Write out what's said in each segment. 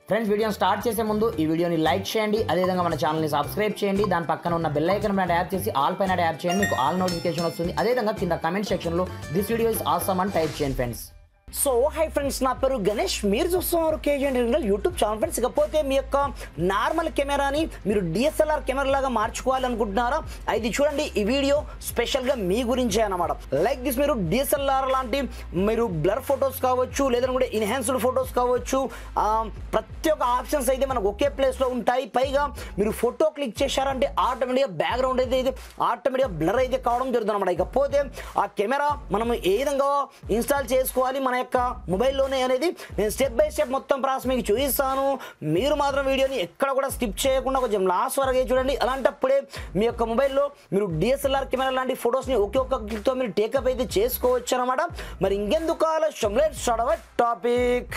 friends వీడియోని start చేసే ముందు ఈ వీడియోని లైక్ చేయండి అదేవిధంగా మన ఛానల్ని సబ్స్క్రైబ్ చేయండి దాని పక్కన ఉన్న బెల్ ఐకన్ పైన ట్యాప్ చేసి ఆల్ పైన ట్యాప్ చేయండి మీకు ఆల్ నోటిఫికేషన్ వస్తుంది అదేవిధంగా కింద కమెంట్ సెక్షన్లో దిస్ వీడియో ఇస్ ఆసమ్ అని టైప్ చేయండి ఫ్రెండ్స్ సో హై ఫ్రెండ్స్ నా పేరు గణేష్ మీరు చూస్తున్నారు KG internal YouTube channel friends ఇకపోతే మీ యొక్క నార్మల్ కెమెరాని మీరు డిఎస్ఎల్ఆర్ కెమెరా లాగా మార్చుకోవాలనుకుంటున్నారా అది చూడండి ఈ వీడియో స్పెషల్గా మీ గురించే అనమాట లైక్ దిస్ మీరు డిఎస్ఎల్ఆర్ లాంటి మీరు బ్లర్ ఫొటోస్ కావచ్చు లేదంటే కూడా ఇన్హాన్స్డ్ ఫొటోస్ కావచ్చు ఆ, ప్రతి ఒక్క ఆప్షన్స్ అయితే మనకు ఒకే ప్లేస్లో ఉంటాయి పైగా మీరు ఫోటో క్లిక్ చేశారంటే ఆటోమేటిక్గా బ్యాక్గ్రౌండ్ అయితే ఇది ఆటోమేటిక్గా బ్లర్ అయితే కావడం జరుగుతుంది అనమాట ఇకపోతే ఆ కెమెరా మనం ఏ విధంగా ఇన్స్టాల్ చేసుకోవాలి మన యొక్క మొబైల్లోనే అనేది నేను స్టెప్ బై స్టెప్ మొత్తం ప్రాసెస్ మీకు చూపిస్తాను మీరు మాత్రం వీడియోని ఎక్కడ కూడా స్కిప్ చేయకుండా కొంచెం లాస్ట్ వరకు చూడండి అలాంటప్పుడే మీ యొక్క మొబైల్లో మీరు డిఎస్ఎల్ఆర్ కెమెరా లాంటి ఫొటోస్ని ఒకే ఒక్క క్లిక్తో మీరు టేకప్ అయితే చేసుకోవచ్చు అనమాట మరి ఇంకెందుకు ఆలస్యం let start our topic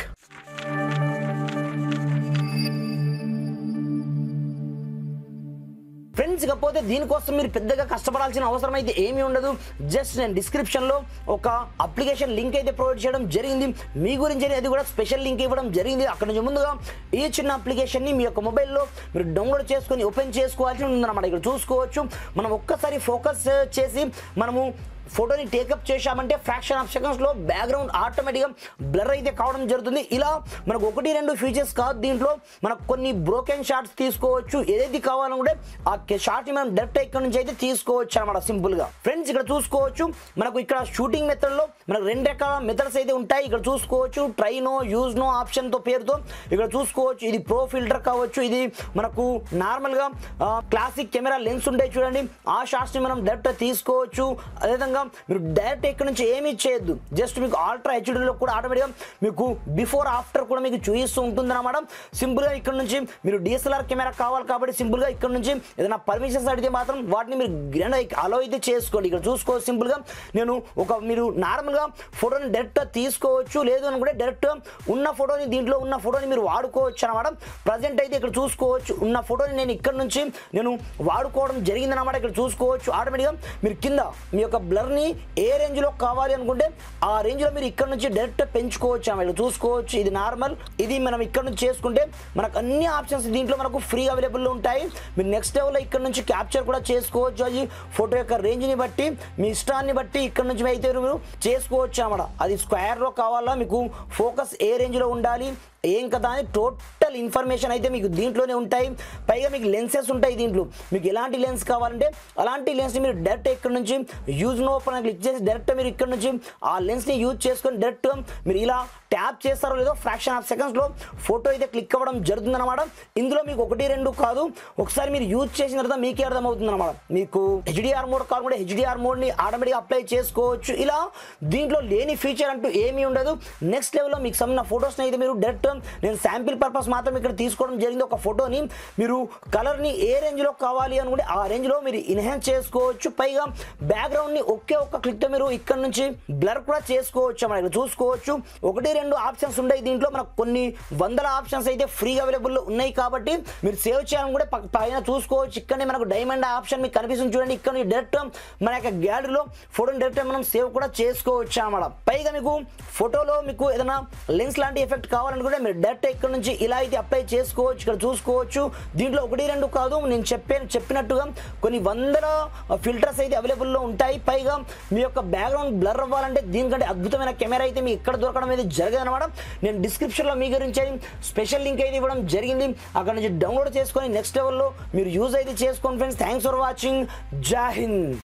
friends ఇకపోతే దీనికోసం మీరు పెద్దగా కష్టపడాల్సిన అవసరం అయితే ఏమీ ఉండదు జస్ట్ నేను డిస్క్రిప్షన్లో ఒక అప్లికేషన్ లింక్ అయితే ప్రొవైడ్ చేయడం జరిగింది మీ గురించి అది కూడా స్పెషల్ లింక్ ఇవ్వడం జరిగింది అక్కడ నుంచి ముందుగా ఈ చిన్న అప్లికేషన్ని మీ యొక్క మొబైల్లో మీరు డౌన్లోడ్ చేసుకొని ఓపెన్ చేసుకోవాల్సి ఉందన్నమాట ఇక్కడ చూసుకోవచ్చు మనం ఒక్కసారి ఫోకస్ చేసి మనము ఫోటోని టేకప్ చేశామంటే ఫ్రాక్షన్ ఆఫ్ సెకండ్స్లో బ్యాక్గ్రౌండ్ ఆటోమేటిక్గా బ్లర్ అయితే కావడం జరుగుతుంది ఇలా మనకు ఒకటి రెండు ఫీచర్స్ కాదు దీంట్లో మనకు కొన్ని బ్రోకెన్ షాట్స్ తీసుకోవచ్చు ఏదైతే కావాలనుకుంటే ఆ షాట్ని మనం డైరెక్ట్ ఇక్కడ నుంచి అయితే తీసుకోవచ్చు అనమాట సింపుల్గా ఫ్రెండ్స్ ఇక్కడ చూసుకోవచ్చు మనకు ఇక్కడ షూటింగ్ మెథడ్లో మనకు రెండు రకాల మెథడ్స్ అయితే ఉంటాయి ఇక్కడ చూసుకోవచ్చు ట్రైనో యూజ్నో ఆప్షన్తో పేరుతో ఇక్కడ చూసుకోవచ్చు ఇది ప్రో ఫిల్టర్ కావచ్చు ఇది మనకు నార్మల్గా క్లాసిక్ కెమెరా లెన్స్ ఉంటాయి చూడండి ఆ షాట్స్ని మనం డైరెక్ట్ తీసుకోవచ్చు అదేవిధంగా మీరు డైరెక్ట్ ఇక్కడ నుంచి ఏమీ చేయొద్దు జస్ట్ మీకు ఆల్ట్రా హెచ్డీలో కూడా ఆటోమేటిక్గా మీకు బిఫోర్ ఆఫ్టర్ కూడా మీకు చూపిస్తూ ఉంటుంది అనమాట సింపుల్గా ఇక్కడ నుంచి మీరు డిఎస్ఎల్ఆర్ కెమెరా కావాలి కాబట్టి సింపుల్గా ఇక్కడ నుంచి ఏదైనా పర్మిషన్స్ అడిగితే మాత్రం వాటిని మీరు గ్రాండ్ అలో అయితే చేసుకోండి ఇక్కడ చూసుకోవచ్చు సింపుల్గా నేను ఒక మీరు నార్మల్గా ఫోటోని డైరెక్ట్ తీసుకోవచ్చు లేదు అనుకుంటే డైరెక్ట్ ఉన్న ఫోటోని దీంట్లో ఉన్న ఫోటోని మీరు వాడుకోవచ్చు అనమాట ప్రజెంట్ అయితే ఇక్కడ చూసుకోవచ్చు ఉన్న ఫోటోని నేను ఇక్కడ నుంచి నేను వాడుకోవడం జరిగిందనమాట ఇక్కడ చూసుకోవచ్చు ఆటోమేటిక్గా మీరు కింద మీ యొక్క బ్లర్ని ఏ రేంజ్లో కావాలి అనుకుంటే ఆ రేంజ్లో మీరు ఇక్కడ నుంచి డైరెక్ట్ పెంచుకోవచ్చు అన్నమాట ఇక్కడ చూసుకోవచ్చు ఇది నార్మల్ ఇది మనం ఇక్కడ నుంచి చేసుకుంటే మనకు అన్ని ఆప్షన్స్ దీంట్లో మనకు ఫ్రీ అవైలబుల్లో ఉంటాయి మీరు నెక్స్ట్ లెవెల్లో ఇక్కడ నుంచి క్యాప్చర్ కూడా చేసుకోవచ్చు అది ఫోటో యొక్క రేంజ్ని బట్టి మీ ఇష్టాన్ని బట్టి ఇక్కడ నుంచి అయితే మీరు చేసుకోవచ్చు అన్నమాట అది స్క్వేర్లో కావాలా మీకు ఫోకస్ ఏ రేంజ్లో ఉండాలి ఏం కదా అని టోటల్ ఇన్ఫర్మేషన్ అయితే మీకు దీంట్లోనే ఉంటాయి పైగా మీకు లెన్సెస్ ఉంటాయి దీంట్లో మీకు ఎలాంటి లెన్స్ కావాలంటే అలాంటి లెన్స్ని మీరు డైరెక్ట్ ఇక్కడ నుంచి యూజ్ నో పైన క్లిక్ చేసి డైరెక్ట్ మీరు ఇక్కడ నుంచి ఆ లెన్స్ని యూజ్ చేసుకొని డైరెక్ట్ మీరు ఇలా ట్యాప్ చేస్తారో లేదో ఫ్రాక్షన్ ఆఫ్ సెకండ్స్లో ఫోటో అయితే క్లిక్ అవ్వడం జరుగుతుంది అనమాట ఇందులో మీకు ఒకటి రెండు కాదు ఒకసారి మీరు యూజ్ చేసిన తర్వాత మీకే అర్థమవుతుంది అనమాట మీకు హెచ్డిఆర్ మోడ్ కాకుండా హెచ్డిఆర్ మోడ్ని ఆటోమేటిక్గా అప్లై చేసుకోవచ్చు ఇలా దీంట్లో లేని ఫీచర్ అంటూ ఏమీ ఉండదు నెక్స్ట్ లెవెల్లో మీకు సంబంధించిన ఫొటోస్ని అయితే మీరు డైరెక్ట్ నేను శాంపిల్ పర్పస్ మాత్రం ఇక్కడ తీసుకోవడం జరిగింది ఒక ఫోటోని మీరు కలర్ని ఏ రేంజ్లో కావాలి అనుకుంటే ఆ రేంజ్లో మీరు ఇన్హాన్స్ చేసుకోవచ్చు పైగా బ్యాక్గ్రౌండ్ని ఒకే ఒక్క క్లిక్తో మీరు ఇక్కడ నుంచి బ్లర్ కూడా చేసుకోవచ్చు అన్నమాట ఇక్కడ చూసుకోవచ్చు ఒకటి రెండు ఆప్షన్స్ ఉన్నాయి దీంట్లో మనకు కొన్ని వందల ఆప్షన్స్ అయితే ఫ్రీగా అవైలబుల్ ఉన్నాయి కాబట్టి మీరు సేవ్ చేయాలనుకుంటే పక్క- పైన చూసుకోవచ్చు ఇక్కడనే మనకు డైమండ్ ఆప్షన్ మీకు కనిపిస్తుంది చూడండి ఇక్కడ డైరెక్ట్ మన యొక్క గ్యాలరీలో ఫోటోని డైరెక్ట్ మనం సేవ్ కూడా చేసుకోవచ్చు అన్నమాట పైగా మీకు ఫోటోలో మీకు ఏదైనా లెన్స్ లాంటి ఎఫెక్ట్ కావాలనుకుంటే మీరు డైరెక్ట్ ఇక్కడ నుంచి ఇలా అయితే అప్లై చేసుకోవచ్చు ఇక్కడ చూసుకోవచ్చు దీంట్లో ఒకటి రెండు కాదు నేను చెప్పే చెప్పినట్టుగా కొన్ని వందల ఫిల్టర్స్ అయితే అవైలబుల్లో ఉంటాయి పైగా మీ యొక్క బ్యాక్గ్రౌండ్ బ్లర్ అవ్వాలంటే దీనికంటే అద్భుతమైన కెమెరా అయితే మీకు ఇక్కడ దొరకడం అనేది జరగదు అనమాట నేను డిస్క్రిప్షన్లో మీ గురించి స్పెషల్ లింక్ అయితే ఇవ్వడం జరిగింది అక్కడ నుంచి డౌన్లోడ్ చేసుకొని నెక్స్ట్ లెవెల్లో మీరు యూజ్ అయితే చేసుకోండి ఫ్రెండ్స్ థ్యాంక్స్ ఫర్ వాచింగ్ జై హింద్